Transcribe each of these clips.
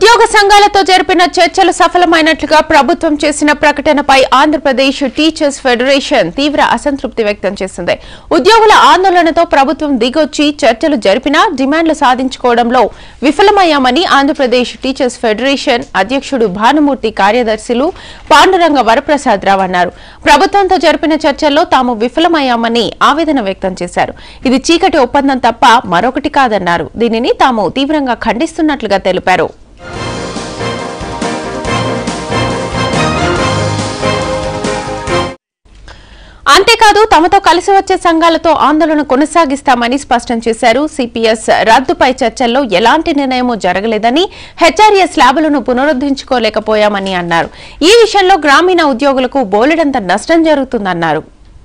ఉద్యోగ సంఘాలతో జరిపిన చర్చలు సఫలమైనట్లుగా ప్రభుత్వం చేసిన ప్రకటనపై ఆంధ్రప్రదేశ్ టీచర్స్ ఫెడరేషన్ తీవ్ర అసంతృప్తి వ్యక్తం చేసింది ఉద్యోగుల ఆందోళనతో ప్రభుత్వం దిగొచ్చి చర్చలు జరిపినా డిమాండ్లు సాధించుకోవడంలో విఫలమయ్యామని ఆంధ్రప్రదేశ్ టీచర్స్ ఫెడరేషన్ అధ్యక్షుడు భానుమూర్తి కార్యదర్శులు పాండురంగ వరప్రసాద్ రావు అన్నారు ప్రభుత్వంతో జరిపిన చర్చల్లో తాము విఫలమయ్యామని ఆవేదన వ్యక్తం చేశారు ఇది చీకటి ఒప్పందం తప్ప మరొకటి కాదన్నారు దీనిని తాము తీవ్రంగా ఖండిస్తున్నట్లుగా తెలిపారు అంతేకాదు తమతో కలిసి వచ్చే సంఘాలతో ఆందోళన కొనసాగిస్తామని స్పష్టం చేశారు సిపిఎస్ రద్దుపై చర్చల్లో ఎలాంటి నిర్ణయమూ జరగలేదని హెచ్ఆర్ఏ స్లాబులను పునరుద్దరించుకోలేకపోయామని అన్నారు ఈ విషయంలో గ్రామీణ ఉద్యోగులకు బోలెడంత నష్టం జరుగుతుందన్నారు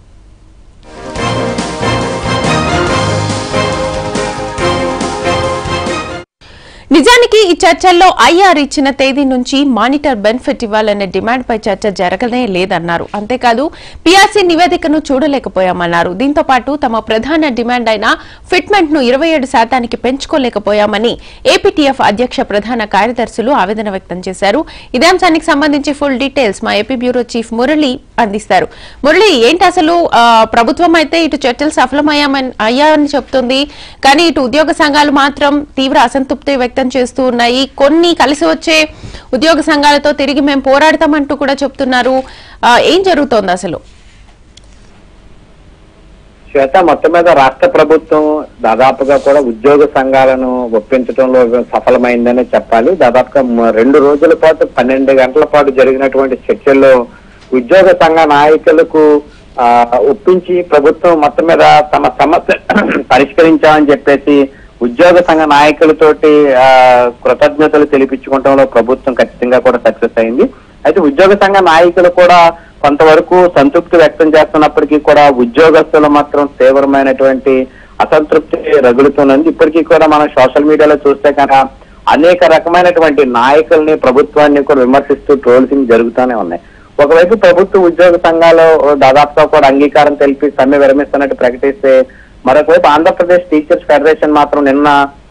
నిజానికి ఈ చర్చల్లో ఐఆర్ ఇచ్చిన తేదీ నుంచి మానిటర్ బెనిఫిట్ ఇవ్వాలనే డిమాండ్పై చర్చ జరగనే లేదన్నారు అంతేకాదు పీఆర్సీ నివేదికను చూడలేకపోయామన్నారు దీంతో పాటు తమ ప్రధాన డిమాండ్ అయిన ఫిట్మెంట్ ను ఇరవై ఏడు శాతానికి పెంచుకోలేకపోయామని ఏపీటీఎఫ్ అధ్యక్ష ప్రధాన కార్యదర్శులు ఆవేదన వ్యక్తం చేశారు ఇదే అంశానికి సంబంధించి ఫుల్ డీటెయిల్స్ మా ఏపీ బ్యూరో చీఫ్ మురళి అందిస్తారు మురళి ఏంటి అసలు ఆ, ప్రభుత్వం అయితే ఇటు చర్చలు సఫలమయ్యామని అయ్యామని చెప్తుంది కానీ ఇటు ఉద్యోగ సంఘాలు మాత్రం తీవ్ర అసంతృప్తి వ్యక్తం చేస్తూ ఉన్నాయి కొన్ని కలిసి వచ్చే ఉద్యోగ సంఘాలతో తిరిగి మేము పోరాడతామంటూ కూడా చెప్తున్నారు ఆ, ఏం జరుగుతోంది అసలు శ్వేత మొత్తం మీద రాష్ట్ర ప్రభుత్వం దాదాపుగా కూడా ఉద్యోగ సంఘాలను ఒప్పించడంలో సఫలమైందనే చెప్పాలి దాదాపుగా మ- రెండు రోజుల పాటు పన్నెండు గంటల పాటు జరిగినటువంటి చర్చల్లో ఉద్యోగ సంఘ నాయకులకు ఆ, ఒప్పించి ప్రభుత్వం మొత్తం మీద తమ సమస్య పరిష్కరించామని చెప్పేసి ఉద్యోగ సంఘ నాయకులతోటి ఆ, కృతజ్ఞతలు తెలిపించుకోవడంలో ప్రభుత్వం ఖచ్చితంగా కూడా సక్సెస్ అయింది అయితే ఉద్యోగ సంఘ నాయకులు కూడా కొంతవరకు సంతృప్తి వ్యక్తం చేస్తున్నప్పటికీ కూడా ఉద్యోగస్తులు మాత్రం తీవ్రమైనటువంటి అసంతృప్తి రగులుతున్నది ఇప్పటికీ కూడా మనం సోషల్ మీడియాలో చూస్తే కనుక అనేక రకమైనటువంటి నాయకుల్ని ప్రభుత్వాన్ని కూడా విమర్శిస్తూ ట్రోల్సింగ్ జరుగుతూనే ఉన్నాయి ఒకవైపు ప్రభుత్వ ఉద్యోగ సంఘాలు దాదాపుగా కూడా అంగీకారం తెలిపి సమ్మె విరమిస్తున్నట్టు ప్రకటిస్తే మరొకవైపు ఆంధ్రప్రదేశ్ టీచర్స్ ఫెడరేషన్ మాత్రం నిన్న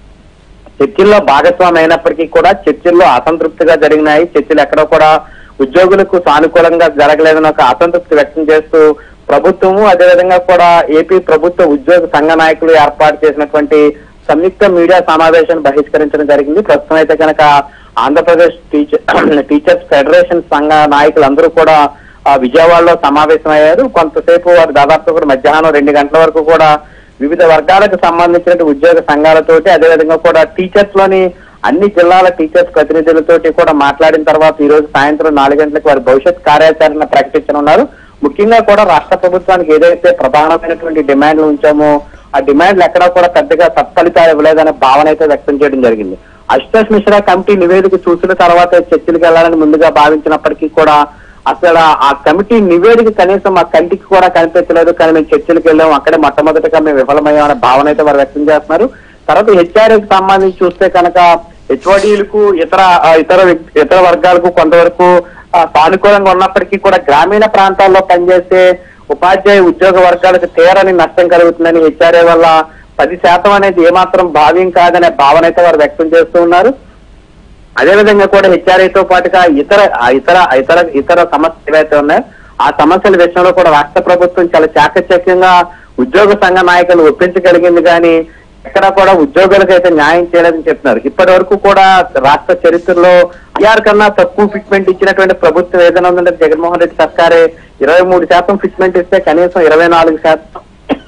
చర్చిల్లో భాగస్వామి అయినప్పటికీ కూడా చర్చిల్లో అసంతృప్తిగా జరిగినాయి చర్చలు ఎక్కడో కూడా ఉద్యోగులకు సానుకూలంగా జరగలేదని ఒక అసంతృప్తి వ్యక్తం చేస్తూ ప్రభుత్వము అదేవిధంగా కూడా ఏపీ ప్రభుత్వ ఉద్యోగ సంఘ నాయకులు ఏర్పాటు చేసినటువంటి సంయుక్త మీడియా సమావేశాన్ని బహిష్కరించడం జరిగింది ప్రస్తుతం అయితే కనుక ఆంధ్రప్రదేశ్ టీచర్ టీచర్స్ ఫెడరేషన్ సంఘ నాయకులందరూ కూడా ఆ, విజయవాడలో సమావేశమయ్యారు కొంతసేపు వారు దాదాపు కూడా మధ్యాహ్నం రెండు గంటల వరకు కూడా వివిధ వర్గాలకు సంబంధించిన ఉద్యోగ సంఘాలతోటి అదేవిధంగా కూడా టీచర్స్ లోని అన్ని జిల్లాల టీచర్స్ ప్రతినిధులతోటి కూడా మాట్లాడిన తర్వాత ఈ రోజు సాయంత్రం నాలుగు గంటలకు వారి భవిష్యత్ కార్యాచరణ ప్రకటించనున్నారు ముఖ్యంగా కూడా రాష్ట్ర ప్రభుత్వానికి ఏదైతే ప్రధానమైనటువంటి డిమాండ్లు ఉంచామో ఆ డిమాండ్లు ఎక్కడా కూడా పెద్దగా సత్ఫలితాలు ఇవ్వలేదనే భావన అయితే వ్యక్తం చేయడం జరిగింది అశుతోష్ మిశ్రా కమిటీ నివేదిక చూసిన తర్వాత చర్చలకు వెళ్లాలని ముందుగా భావించినప్పటికీ కూడా అసలు ఆ కమిటీ నివేదిక కనీసం మా కంటికి కూడా కనిపించలేదు కానీ మేము చర్చలకు వెళ్ళాము అక్కడే మొట్టమొదటిగా మేము విఫలమయ్యామనే భావన అయితే వారు వ్యక్తం చేస్తున్నారు తర్వాత హెచ్ఆర్ఏకి సంబంధించి చూస్తే కనుక హెచ్ఓడీలకు ఇతర ఆ, ఇతర వ్యక్- ఇతర వర్గాలకు కొంతవరకు ఆ, సానుకూలంగా ఉన్నప్పటికీ కూడా గ్రామీణ ప్రాంతాల్లో పనిచేసే ఉపాధ్యాయ ఉద్యోగ వర్గాలకు తీరని నష్టం కలుగుతుందని హెచ్ఆర్ఏ వల్ల పది శాతం అనేది ఏమాత్రం భావ్యం కాదనే భావన అయితే వారు వ్యక్తం చేస్తూ ఉన్నారు అదేవిధంగా కూడా హెచ్ఆర్ఐతో పాటుగా ఇతర ఆ ఇతర ఇతర ఇతర సమస్యలు ఏవైతే ఉన్నాయో ఆ సమస్యల విషయంలో కూడా రాష్ట్ర ప్రభుత్వం చాలా చాకచక్యంగా ఉద్యోగ సంఘ నాయకులు ఒప్పించగలిగింది కానీ ఎక్కడ కూడా ఉద్యోగులకు అయితే న్యాయం చేయలేదని చెప్తున్నారు ఇప్పటి వరకు కూడా రాష్ట్ర చరిత్రలో ఐఆర్ కన్నా తక్కువ ఫిట్మెంట్ ఇచ్చినటువంటి ప్రభుత్వం ఏదైనా ఉందంటే జగన్మోహన్ రెడ్డి సర్కారే ఇరవై మూడు శాతం ఫిట్మెంట్ ఇస్తే కనీసం ఇరవై నాలుగు శాతం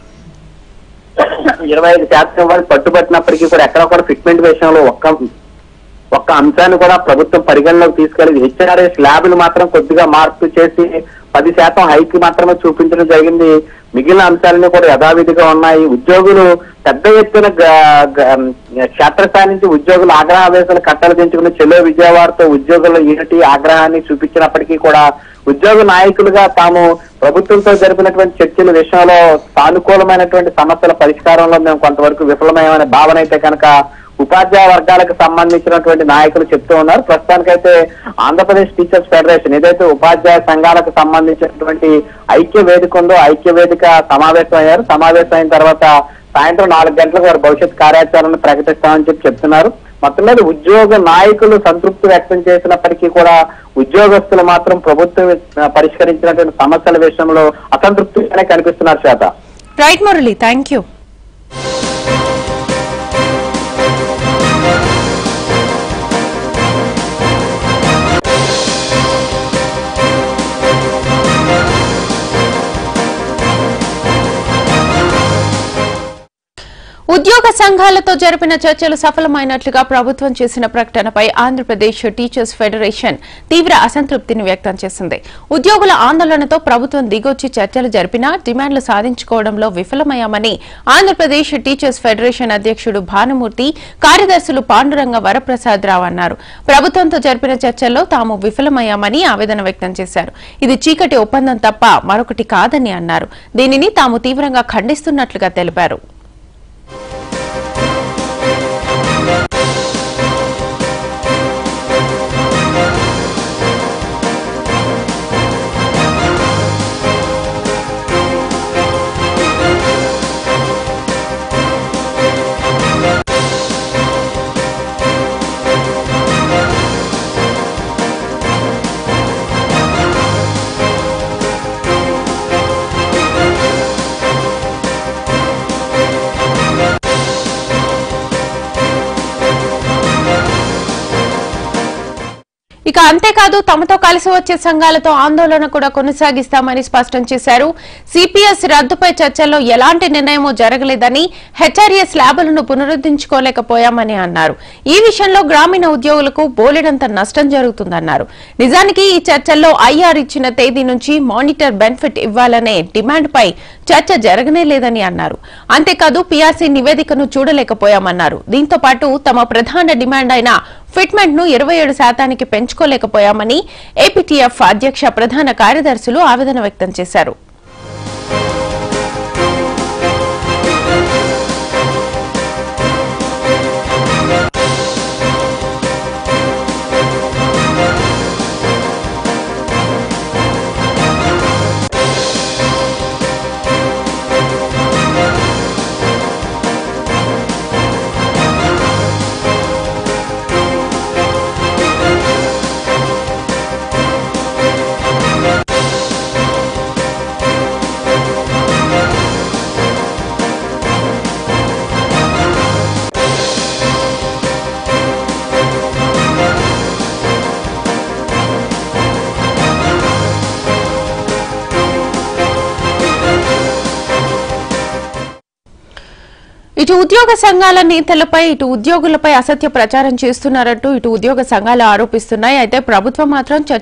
ఇరవై ఐదు శాతం వాళ్ళు పట్టుబట్టినప్పటికీ కూడా ఎక్కడ కూడా ఫిట్మెంట్ విషయంలో ఒక్క ఒక్క అంశాన్ని కూడా ప్రభుత్వం పరిగణలోకి తీసుకెళ్ళి హెచ్ఆర్ఎస్ ల్యాబ్లు మాత్రం కొద్దిగా మార్పు చేసి పది శాతం హైక్ మాత్రమే చూపించడం జరిగింది మిగిలిన అంశాలన్నీ కూడా యథావిధిగా ఉన్నాయి ఉద్యోగులు పెద్ద ఎత్తున గ- గ- క్షేత్రస్థాయి నుంచి ఉద్యోగులు ఆగ్రహావేశాలు కట్టలు దించుకుని చెలో విజయవాడతో ఉద్యోగుల యూనిటీ ఆగ్రహాన్ని చూపించినప్పటికీ కూడా ఉద్యోగ నాయకులుగా తాము ప్రభుత్వంతో జరిపినటువంటి చర్చల విషయంలో సానుకూలమైనటువంటి సమస్యల పరిష్కారంలో మేము కొంతవరకు విఫలమయ్యామనే భావన అయితే కనుక ఉపాధ్యాయ వర్గాలకు సంబంధించినటువంటి నాయకులు చెప్తూ ఉన్నారు ప్రస్తుతానికైతే ఆంధ్రప్రదేశ్ టీచర్స్ ఫెడరేషన్ ఏదైతే ఉపాధ్యాయ సంఘాలకు సంబంధించినటువంటి ఐక్య వేదిక ఉందో ఐక్య వేదిక సమావేశం అయ్యారు సమావేశం అయిన తర్వాత సాయంత్రం నాలుగు గంటలకు వారు భవిష్యత్ కార్యాచరణ ప్రకటిస్తామని చెప్పి చెప్తున్నారు మొత్తం మీద ఉద్యోగ నాయకులు సంతృప్తి వ్యక్తం చేసినప్పటికీ కూడా ఉద్యోగస్తులు మాత్రం ప్రభుత్వం ఆ, పరిష్కరించినటువంటి సమస్యల విషయంలో అసంతృప్తిగానే కనిపిస్తున్నారు చేత రైట్ మురళి థ్యాంక్ యూ ఉద్యోగ సంఘాలతో జరిపిన చర్చలు సఫలమైనట్లుగా ప్రభుత్వం చేసిన ప్రకటనపై ఆంధ్రప్రదేశ్ టీచర్స్ ఫెడరేషన్ తీవ్ర అసంతృప్తిని వ్యక్తం చేసింది ఉద్యోగుల ఆందోళనతో ప్రభుత్వం దిగొచ్చి చర్చలు జరిపినా డిమాండ్లు సాధించుకోవడంలో విఫలమయ్యామని ఆంధ్రప్రదేశ్ టీచర్స్ ఫెడరేషన్ అధ్యక్షుడు భానుమూర్తి కార్యదర్శులు పాండురంగ వరప్రసాద్ రావు అన్నారు ప్రభుత్వంతో జరిపిన చర్చల్లో తాము విఫలమయ్యామని ఆవేదన వ్యక్తం చేశారు ఇది చీకటి ఒప్పందం తప్ప మరొకటి కాదని అన్నారు దీనిని తాము తీవ్రంగా ఖండిస్తున్నట్లుగా తెలిపారు ఇక అంతేకాదు తమతో కలిసి వచ్చే సంఘాలతో ఆందోళన కూడా కొనసాగిస్తామని స్పష్టం చేశారు సిపిఎస్ రద్దుపై చర్చల్లో ఎలాంటి నిర్ణయమూ జరగలేదని హెచ్ఆర్ఎస్ ల్యాబులను పునరుద్ధరించుకోలేకపోయామని అన్నారు ఈ విషయంలో గ్రామీణ ఉద్యోగులకు బోలెడంత నష్టం జరుగుతుందన్నారు నిజానికి ఈ చర్చల్లో ఐఆర్ ఇచ్చిన తేదీ నుంచి మానిటర్ బెనిఫిట్ ఇవ్వాలనే డిమాండ్పై చర్చ జరగనే లేదని అన్నారు అంతేకాదు పీఆర్సీ నివేదికను చూడలేకపోయామన్నారు దీంతో పాటు తమ ప్రధాన డిమాండ్ అయిన ఫిట్మెంట్ ను ఇరవై ఏడు శాతానికి పెంచుకోలేకపోయామని ఏపీటీఎఫ్ అధ్యక్ష ప్రధాన కార్యదర్శులు ఆవేదన వ్యక్తం చేశారు ఇటు ఉద్యోగ సంఘాల నేతలపై ఇటు ఉద్యోగులపై అసత్య ప్రచారం చేస్తున్నారంటూ ఇటు ఉద్యోగ సంఘాలు ఆరోపిస్తున్నాయి అయితే ప్రభుత్వం మాత్రం చర్చ